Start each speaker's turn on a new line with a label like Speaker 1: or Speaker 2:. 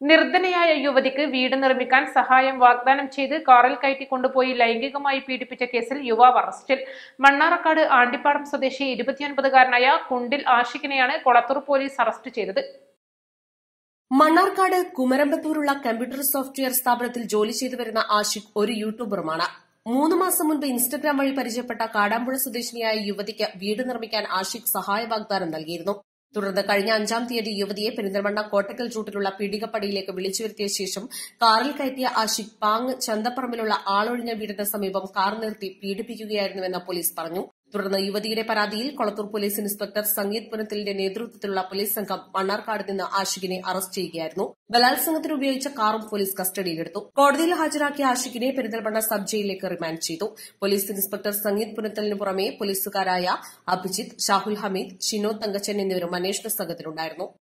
Speaker 1: നിർധനയായ യുവതിക്ക് വീട് നിർമ്മിക്കാൻ സഹായം വാഗ്ദാനം ചെയ്ത് കാറിൽ കയറ്റി കൊണ്ടുപോയി ലൈംഗികമായി പീഡിപ്പിച്ച കേസിൽ യുവാവ് അറസ്റ്റിൽ മണ്ണാറക്കാട് ആണ്ടിപ്പാടം സ്വദേശി ഇരുപത്തിയൊൻപതുകാരനായ കുണ്ടിൽ ആഷിഖിനെയാണ് കൊളത്തൂർ പോലീസ് അറസ്റ്റ് ചെയ്തത്
Speaker 2: മണ്ണാർക്കാട് കുമരമ്പത്തൂരുള്ള കമ്പ്യൂട്ടർ സോഫ്റ്റ്വെയർ സ്ഥാപനത്തിൽ ജോലി ചെയ്തു വരുന്ന ആഷിഖ് ഒരു യൂട്യൂബറുമാണ് മൂന്ന് മാസം മുൻപ് ഇൻസ്റ്റഗ്രാം വഴി പരിചയപ്പെട്ട കാടാമ്പുഴ സ്വദേശിനിയായ യുവതിക്ക് വീട് നിർമ്മിക്കാൻ ആഷിഖ് സഹായ വാഗ്ദാനം നൽകിയിരുന്നു തുടർന്ന് കഴിഞ്ഞ അഞ്ചാം തീയതി യുവതിയെ പെരിന്തൽമണ്ണ കോട്ടക്കൽ റൂട്ടിലുള്ള പീടികപ്പടിയിലേക്ക് വിളിച്ചു വരുത്തിയ ശേഷം കാറിൽ കയറ്റിയ ആഷിഖ് പാങ് ചന്തപ്പറമ്പിലുള്ള ആളൊഴിഞ്ഞ വീടിന് സമീപം കാർ നിർത്തി പീഡിപ്പിക്കുകയായിരുന്നുവെന്ന് പോലീസ് പറഞ്ഞു തുടർന്ന് യുവതിയുടെ പരാതിയിൽ കൊളത്തൂർ പോലീസ് ഇൻസ്പെക്ടർ സംഗീത് പുനത്തിലിന്റെ നേതൃത്വത്തിലുള്ള പോലീസ് സംഘം മണ്ണാർക്കാട് നിന്ന് ആഷിഖിനെ അറസ്റ്റ് ചെയ്യുകയായിരുന്നു ബലാത്സംഗത്തിന് ഉപയോഗിച്ച കാറും പോലീസ് കസ്റ്റഡിയിലെടുത്തു കോടതിയിൽ ഹാജരാക്കിയ ആഷിഖിനെ പെരിന്തൽമണ്ണ സബ് ജയിലിലേക്ക് റിമാൻഡ് ചെയ്തു പോലീസ് ഇൻസ്പെക്ടർ സംഗീത് പുനത്തലിന് പുറമെ പോലീസുകാരായ അഭിജിത്ത് ഷാഹുൽ ഹമീദ് ഷിനോദ് തങ്കച്ചൻ എന്നിവരും അന്വേഷണ സംഘത്തിലുണ്ടായിരുന്നു